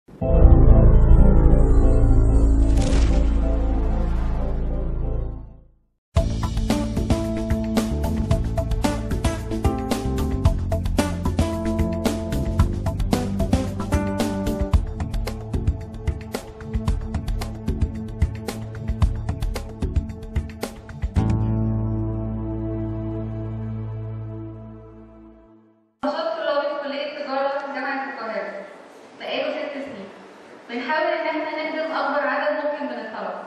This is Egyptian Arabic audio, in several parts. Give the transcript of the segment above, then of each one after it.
نشاط طلاب كلية تجارة جامعة القاهرة بقاله ست سنين بنحاول إن احنا نخدم أكبر عدد ممكن من الطلبة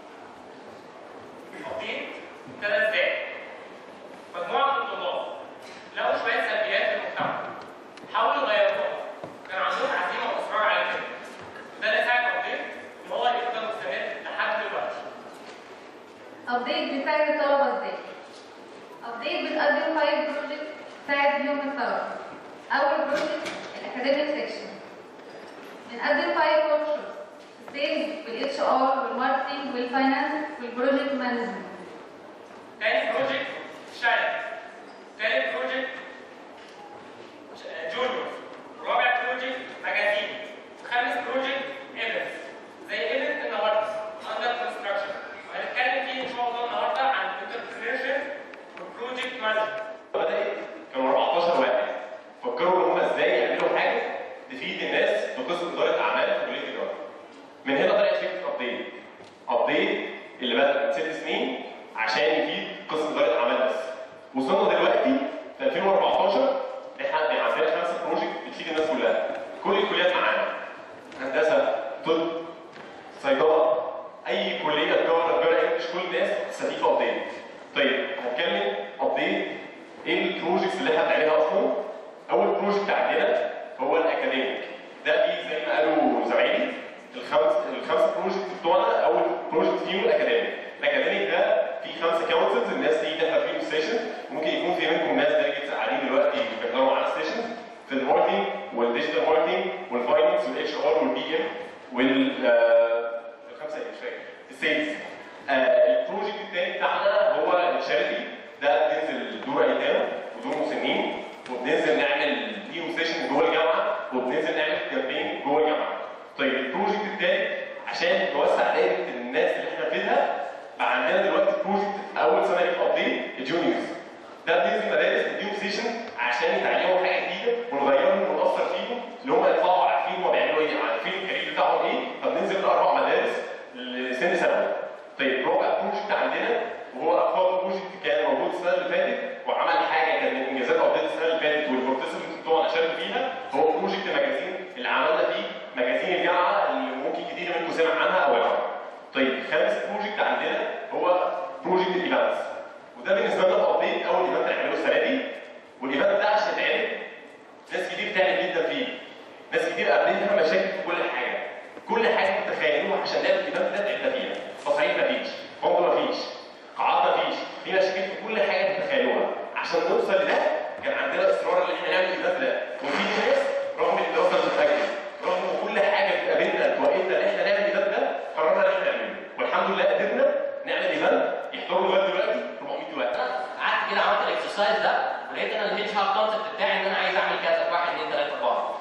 خطيط ثلاث دقائق مجموعة من الطلاب لقوا شوية سلبيات في المجتمع حاولوا يغيروها كان عندهم عزيمة وإصرار على كده وده اللي ساعد خطيط إن هو يفضل مستمر لحد دلوقتي أبديت بيساعد الطلبة إزاي؟ أبديت بتقدم فايف بروجكت تساعد بيهم الطلبة أول بروجكت الأكاديميك سيكشن بنقدم فايف ورك شوبس السيلز والاتش ار والماركتنج والفاينانس والبروجكت مانجمنت تاني بروجكت شايل تالت بروجكت جونيور رابع بروجكت ماجازين خامس بروجكت ايفنتس زي ايفنت النهارده اندر كونستراكشن وهنتكلم فيه ان شاء الله النهارده عن الانتربرينورشيب والبروجكت مانجمنت بدأت كانوا 14 واحد فكروا ان هم ازاي يعملوا حاجه تفيد الناس في قسم اداره اعمال في كليه التجاره. من هنا طلعت فكره ابديت. ابديت اللي بدا من ست سنين عشان يفيد قسم اداره اعمال بس. وصلنا دلوقتي في 2014 احنا عندنا خمسه بروجكت بتفيد الناس كلها. كل الكليات معانا. هندسه، طب، صيدله، اي كليه تجاره تجاره انجلش كل الناس تستفيد في ابديت. طيب هنتكلم ابديت ايه البروجكتس اللي احنا بنعملها اصلا؟ اول بروجكت عندنا هو الاكاديميك ده فيه زي ما قالوا زمايلي الخمس الخمس بروجكت بتوعنا اول بروجكت فيهم الاكاديميك الاكاديميك ده فيه خمسه كونسلز الناس دي تحضر فيهم السيشن ممكن يكون في منكم ناس دلوقتي قاعدين دلوقتي بيحضروا معانا السيشن في الماركتنج والديجيتال ماركتنج والفاينانس والاتش ار والبي ام وال آه، الخمسه اللي مش فاكر السيلز آه، البروجكت الثاني بتاعنا هو الشاريتي ده بننزل دور ايتام ودور مسنين وبننزل نعمل ليهم سيشن جوه الجامعه وبننزل نعمل كامبين جوه الجامعه. طيب البروجكت الثالث عشان نوسع دايره الناس اللي احنا فيها بقى عندنا دلوقتي بروجكت في اول سنه في ابديت الجونيورز. ده بننزل مدارس نديهم سيشن عشان يتعلموا حاجه جديده ونغيرهم ونأثر فيهم اللي هم يطلعوا عارفين هم بيعملوا ايه عارفين الكارير بتاعهم ايه فبننزل اربع مدارس لسن ثانوي. طيب رابع بروجكت عندنا وهو اقوى بروجكت كان موجود السنه اللي فاتت وعمل حاجه كان من انجازات ابديت السنه اللي فاتت والبارتيسيبنتس بتوعنا شاركوا فيها هو بروجكت ماجازين اللي عملنا فيه ماجازين الجامعه اللي ممكن كتير منكم سمع عنها او يعرف. طيب خامس بروجكت عندنا هو بروجكت الايفنتس وده بالنسبه لنا ابديت اول ايفنت هنعمله السنه دي والايفنت ده عشان يتعمل ناس كتير تعبت جدا فيه ناس كتير قابلتها مشاكل في كل حاجه كل حاجه تتخيلوها عشان نعمل الايفنت ده تعبنا فيها تصعيد مفيش فندق مفيش قاعات مفيش في مشاكل في كل حاجه تتخيلوها عشان نوصل لده كان عندنا اصرار ان احنا نعمل الايفنت ده وفي ناس رغم الدراسه المتاكد رغم كل حاجه بتقابلنا توقفنا ان احنا نعمل الايفنت ده قررنا ان احنا نعمله والحمد لله قدرنا نعمل ايفنت يحضروا لغايه دلوقتي 400 واحد قعدت كده عملت الاكسرسايز ده ولقيت انا الهيدج هاب كونسبت بتاعي ان انا عايز اعمل كذا واحد اثنين ثلاثه اربعه.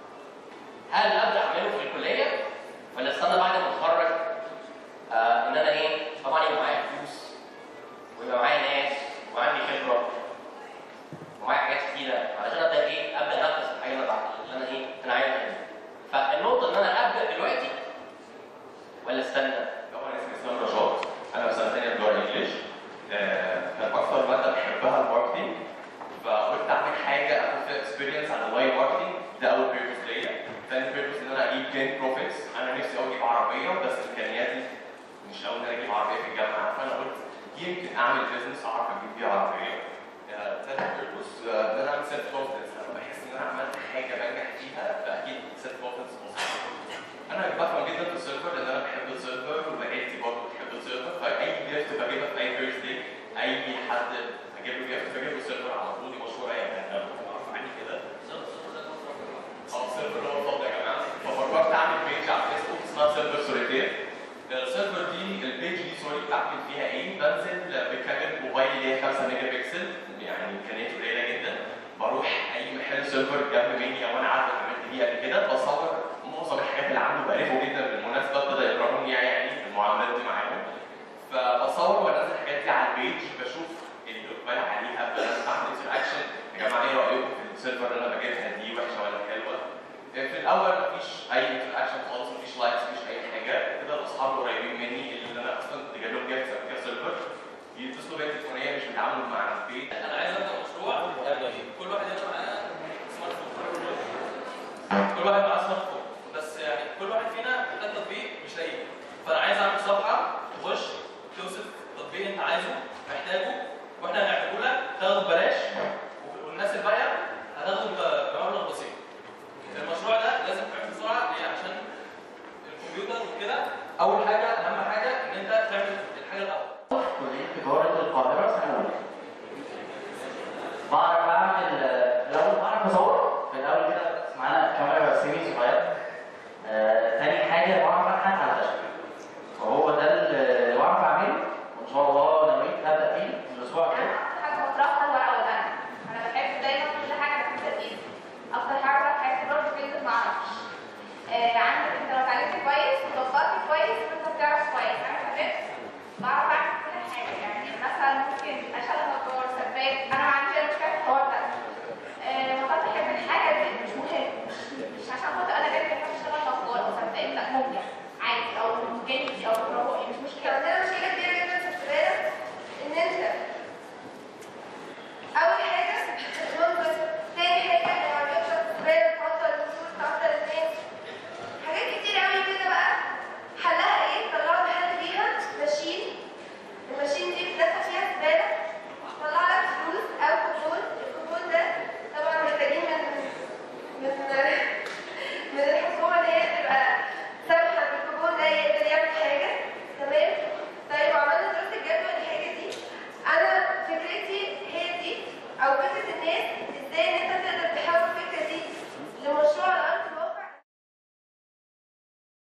هل ابدا اعمله في الكليه ولا استنى بعد ما اتخرج آه ان انا ايه طبعا يبقى معايا فلوس ويبقى معايا ناس وعندي خبره ومعايا حاجات كتيره علشان ابدا ايه ابدا انفذ الحاجه اللي أنا بعد- اللي انا ايه انا عايز اعملها. فالنقطه ان انا ابدا دلوقتي ولا استنى طبعا اسمي اسلام رشاد انا في سنه ثانيه تجاره انجلش آه، كان اكثر ماده بحبها الماركتنج فقلت اعمل حاجه اخد فيها اكسبيرينس على اللايف ماركتنج ده اول بيربس ليا ثاني بيربس ان انا اجيب جين بروفيتس انا نفسي قوي اجيب عربيه بس امكانياتي مش قوي ان انا اجيب عربيه في الجامعه فانا قلت يمكن اعمل بزنس اعرف اجيب بيها عربيه ثالث بيربس ان انا اعمل سيلف كونفدنس لما بحس ان انا عملت حاجه بنجح فيها فاكيد سيلف كونفدنس انا بفهم جدا في السيرفر لان انا بحب السيرفر وعيلتي برضه بتحب السيرفر فاي جيفت بجيبها في اي بيرث داي اي حد اجيب له جيفت بجيب له سيرفر على طول دي مشهوره يعني انا معروف عني كده اه السيرفر اللي هو الفاضي يا جماعه ففكرت اعمل بيج على الفيسبوك اسمها سيرفر سوليتير السيرفر دي البيج دي سوري بعمل فيها ايه؟ بنزل بكاميرا موبايلي اللي هي 5 ميجا بكسل يعني امكانياته قليله جدا بروح اي محل سيرفر جنب مني او انا عارف عملت بيه قبل كده بصور معظم الحاجات وقرفوا جدا بالمناسبه ابتدى يكرهوني يعني في المعاملات دي معاهم فبصور وانزل الحاجات دي على البيج بشوف الاقبال عليها بنزل اعمل انتراكشن يا جماعه ايه رايكم في السيرفر اللي انا بجيبها دي وحشه ولا حلوه في الاول مفيش اي انتراكشن خالص مفيش لايكس مفيش اي حاجه كده الاصحاب القريبين مني اللي انا اصلا كنت جايب لهم جيفت قبل كده سيرفر يتصلوا بيا تليفونيا مش بيتعاملوا معانا في البيت انا عايز ابدا مشروع كل واحد يبقى معاه سمارت فون كل واحد معاه سمارت فون بس يعني كل واحد فينا محتاج تطبيق مش لاقيه فانا عايز اعمل صفحه تخش توصف تطبيق انت عايزه محتاجه واحنا هنعمله لك تاخده ببلاش والناس الباقيه هتاخده ب- بمبلغ بسيط المشروع ده لازم تعمل بسرعه ليه عشان الكمبيوتر وكده اول حاجه اهم حاجه ان انت تعمل الحاجه الاول كلية تجارة القاهرة سنة أولى. بعرف